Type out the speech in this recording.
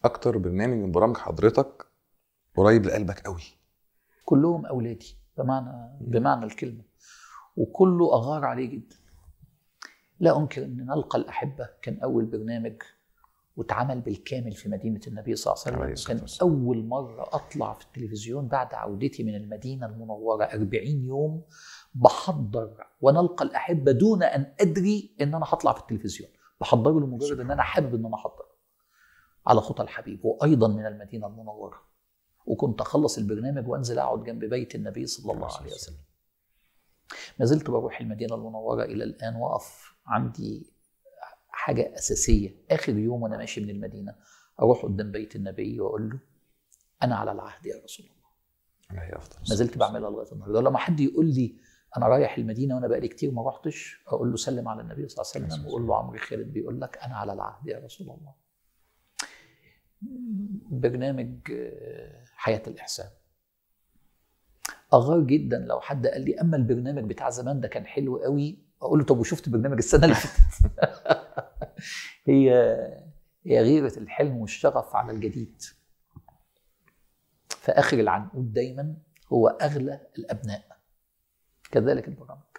اكتر برنامج من برامج حضرتك قريب لقلبك قوي كلهم اولادي بمعنى بمعنى الكلمه وكله اغار عليه جدا لا انكر ان نلقى الاحبه كان اول برنامج واتعمل بالكامل في مدينه النبي صلى الله عليه عليه الصلاة وسلم وكان والسلام. اول مره اطلع في التلفزيون بعد عودتي من المدينه المنوره 40 يوم بحضر ونلقى الاحبه دون ان ادري ان انا هطلع في التلفزيون بحضره لمجرد ان انا حابب ان انا احضر على خطى الحبيب وايضا من المدينه المنوره وكنت اخلص البرنامج وانزل اقعد جنب بيت النبي صلى الله عليه وسلم ما زلت بروح المدينه المنوره الى الان واقف عندي حاجه اساسيه اخر يوم وانا ماشي من المدينه اروح قدام بيت النبي واقول له انا على العهد يا رسول الله عليه افضل ما زلت بعملها لغايه النهارده ولما حد يقول لي انا رايح المدينه وانا بقالي كتير ما رحتش اقول له سلم على النبي صلى الله عليه وسلم واقول له عمرو خالد بيقول لك انا على العهد يا رسول الله برنامج آه، حياه الاحسان اغار جدا لو حد قال لي اما البرنامج بتاع زمان ده كان حلو قوي اقول له طب وشفت برنامج السنه اللي فاتت هي هي غيره الحلم والشغف على الجديد فاخر العنقود دايما هو اغلى الابناء كذلك البرامج